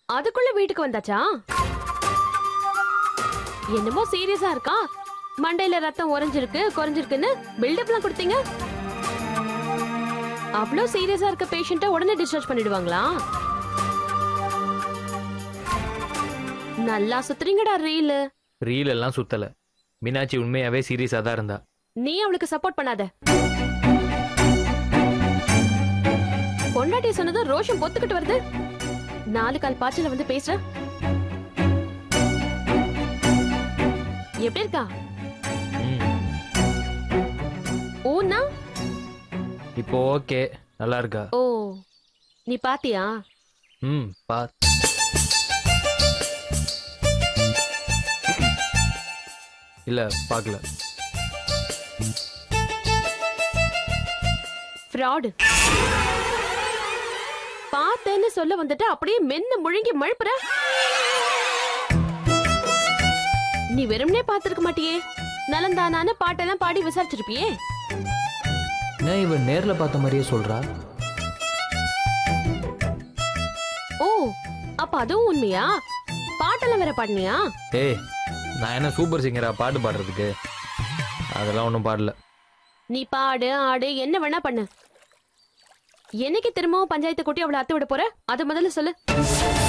அதுக்குள்ள வீட்டுக்கு வந்தாச்சா என்னமோ சீரியஸா இருக்கா மண்டையில ரத்தம் உறைஞ்சிருக்கு குறைஞ்சிருக்குன்னு பில்டப்லாம் கொடுத்தீங்க அவ்வளோ சீரியஸா இருக்க பேஷண்ட்ட உடனே டிஸ்சார்ஜ் பண்ணிடுவாங்களா நல்லா சுத்துறீங்கடா ரீல் ரீல் எல்லாம் சுத்தல மீனாட்சி உண்மையாவே சீரியஸா தான் இருந்தா நீ அவளுக்கு சப்போர்ட் பண்ணாத பொண்டாட்டி சொன்னதும் ரோஷம் பொத்துக்கிட்டு வருது நாலு கால் பாய்ச்சல வந்து பேசுற எப்படி இருக்கா ம், ஊன்னா இப்போ ஓகே நல்லா இருக்கா ஓ நீ பாத்தியா ம் பா இல்ல பார்க்கல ஃப்ராடு பார்த்தேன்னு சொல்ல வந்துட்டு அப்படியே மென்னு முழுங்கி மழுப்புற நீ வெறும்னே பார்த்திருக்க மாட்டியே நலந்தானான்னு பாட்டெல்லாம் பாடி விசாரிச்சிருப்பியே ஏன் இவன் நேர்ல பார்த்த மாதிரியே சொல்றா ஓ அப்ப அதுவும் உண்மையா பாட்டெல்லாம் வேற பாடினியா ஏய் நான் என்ன சூப்பர் சிங்கரா பாட்டு பாடுறதுக்கு அதெல்லாம் ஒன்றும் பாடல நீ பாடு ஆடு என்ன வேணா பண்ணு என்னைக்கு திரும்பவும் பஞ்சாயத்து கூட்டி அவளை அத்து விட போற அது முதல்ல சொல்லு